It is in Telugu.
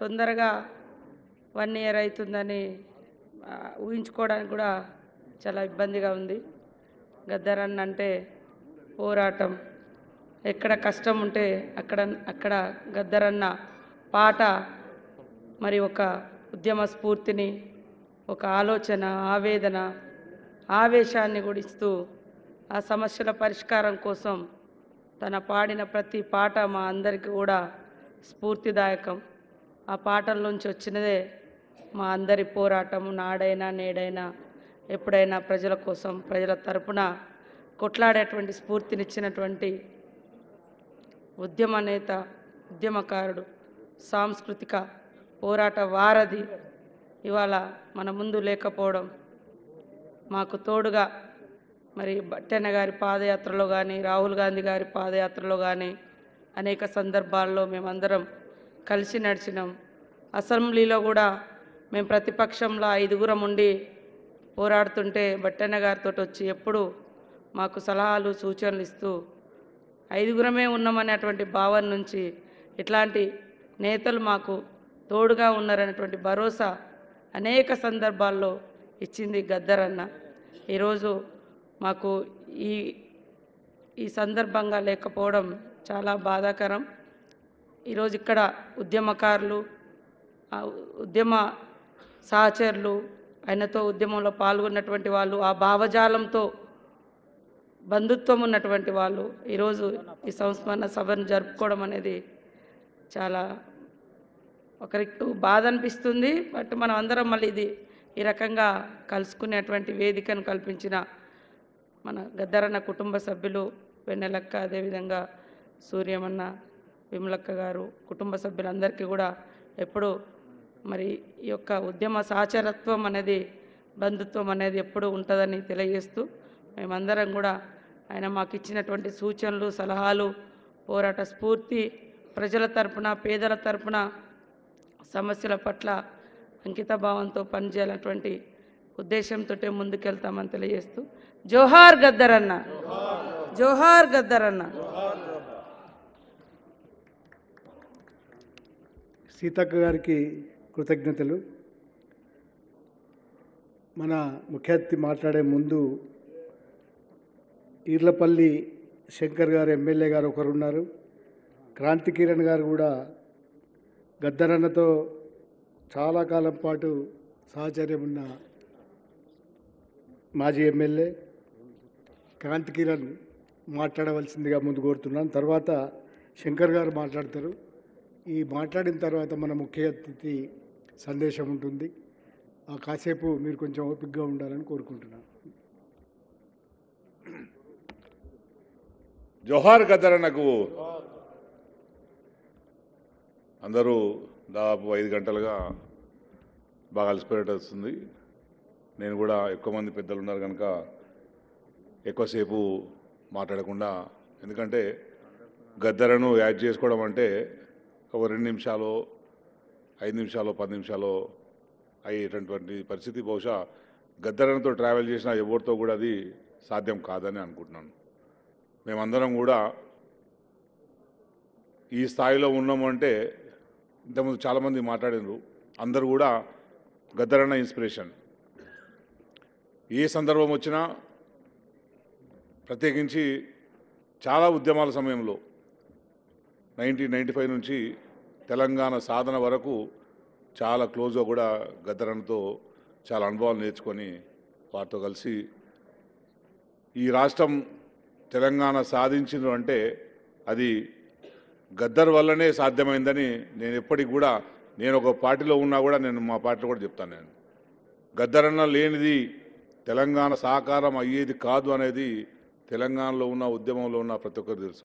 తొందరగా వన్ ఇయర్ అవుతుందని ఆ, ఊహించుకోవడానికి కూడా చాలా ఇబ్బందిగా ఉంది గద్దరన్న అంటే పోరాటం ఎక్కడ కష్టం ఉంటే అక్కడ అక్కడ గద్దరన్న పాట మరి ఒక ఉద్యమ స్ఫూర్తిని ఒక ఆలోచన ఆవేదన ఆవేశాన్ని కూడా ఇస్తూ ఆ సమస్యల పరిష్కారం కోసం తన పాడిన ప్రతి పాట మా అందరికీ కూడా స్ఫూర్తిదాయకం ఆ పాటల్లోంచి వచ్చినదే మా అందరి పోరాటం నాడైనా నేడైనా ఎప్పుడైనా ప్రజల కోసం ప్రజల తరపున కొట్లాడేటువంటి స్ఫూర్తినిచ్చినటువంటి ఉద్యమ నేత ఉద్యమకారుడు సాంస్కృతిక పోరాట వారధి ఇవాళ మన ముందు లేకపోవడం మాకు తోడుగా మరి బట్టెన్న గారి పాదయాత్రలో కానీ రాహుల్ గాంధీ గారి పాదయాత్రలో కానీ అనేక సందర్భాల్లో మేమందరం కలిసి నడిచినాం అసెంబ్లీలో కూడా మేము ప్రతిపక్షంలో ఐదుగురం ఉండి పోరాడుతుంటే బట్టెన్న గారితో వచ్చి ఎప్పుడు మాకు సలహాలు సూచనలు ఇస్తూ ఐదుగురమే ఉన్నామనేటువంటి భావన నుంచి ఇట్లాంటి నేతలు మాకు తోడుగా ఉన్నారనేటువంటి భరోసా అనేక సందర్భాల్లో ఇచ్చింది గద్దరన్న ఈరోజు మాకు ఈ ఈ సందర్భంగా లేకపోవడం చాలా బాధాకరం ఈరోజు ఇక్కడ ఉద్యమకారులు ఆ ఉద్యమ సహచరులు ఆయనతో ఉద్యమంలో పాల్గొన్నటువంటి వాళ్ళు ఆ భావజాలంతో బంధుత్వం ఉన్నటువంటి వాళ్ళు ఈరోజు ఈ సంస్మరణ సభను జరుపుకోవడం అనేది చాలా ఒకరికి బాధ అనిపిస్తుంది బట్ మనం అందరం మళ్ళీ ఇది ఈ రకంగా కలుసుకునేటువంటి వేదికను కల్పించిన మన గద్దరన్న కుటుంబ సభ్యులు వెన్నెలక్క అదేవిధంగా సూర్యమన్న విమలక్క గారు కుటుంబ సభ్యులందరికీ కూడా ఎప్పుడు మరి ఈ యొక్క ఉద్యమ సహచరత్వం అనేది బంధుత్వం అనేది ఎప్పుడు ఉంటుందని తెలియజేస్తూ మేమందరం కూడా ఆయన మాకు ఇచ్చినటువంటి సూచనలు సలహాలు పోరాట స్ఫూర్తి ప్రజల తరపున పేదల తరపున సమస్యల పట్ల అంకిత భావంతో పనిచేయాలన్నటువంటి ఉద్దేశంతో ముందుకెళ్తామని తెలియజేస్తూ జోహార్ గద్దరన్న జోహార్ గద్దరన్న సీతక్క గారికి కృతజ్ఞతలు మన ముఖ్య అతిథి మాట్లాడే ముందు ఈర్లపల్లి శంకర్ గారు ఎమ్మెల్యే గారు ఒకరు ఉన్నారు క్రాంతి కిరణ్ గారు కూడా గద్దరన్నతో చాలా కాలం పాటు సహచర్యం ఉన్న మాజీ ఎమ్మెల్యే క్రాంతి కిరణ్ మాట్లాడవలసిందిగా ముందు కోరుతున్నాను తర్వాత శంకర్ గారు మాట్లాడతారు ఈ మాట్లాడిన తర్వాత మన ముఖ్య అతిథి సందేశం ఉంటుంది ఆ కాసేపు మీరు కొంచెం ఓపికగా ఉండాలని కోరుకుంటున్నాను జోహార్ గద్దరన్నకు అందరూ దాదాపు ఐదు గంటలుగా బాగా అలసిపోయేట వస్తుంది నేను కూడా ఎక్కువ మంది పెద్దలు ఉన్నారు కనుక ఎక్కువసేపు మాట్లాడకుండా ఎందుకంటే గద్దరను యాడ్ చేసుకోవడం అంటే ఒక రెండు నిమిషాలు ఐదు నిమిషాలు పది నిమిషాలు అయ్యేటటువంటి పరిస్థితి బహుశా గద్దరనతో ట్రావెల్ చేసిన ఎవరితో కూడా అది సాధ్యం కాదని అనుకుంటున్నాను మేమందరం కూడా ఈ స్థాయిలో ఉన్నాము అంటే ఇంతకుముందు చాలామంది మాట్లాడినారు అందరూ కూడా గద్దరన్న ఇన్స్పిరేషన్ ఏ సందర్భం వచ్చినా ప్రత్యేకించి చాలా ఉద్యమాల సమయంలో నైన్టీన్ నైంటీ ఫైవ్ నుంచి తెలంగాణ సాధన వరకు చాలా క్లోజ్గా కూడా గద్దరన్నతో చాలా అనుభవాలు నేర్చుకొని వారితో కలిసి ఈ రాష్ట్రం తెలంగాణ సాధించింది అంటే అది గద్దర్ వల్లనే సాధ్యమైందని నేను ఎప్పటికి కూడా నేను ఒక పార్టీలో ఉన్నా కూడా నేను మా పార్టీలో కూడా చెప్తాను నేను గద్దరన్న లేనిది తెలంగాణ సాకారం అయ్యేది కాదు అనేది తెలంగాణలో ఉన్న ఉద్యమంలో ఉన్న ప్రతి ఒక్కరు తెలుసు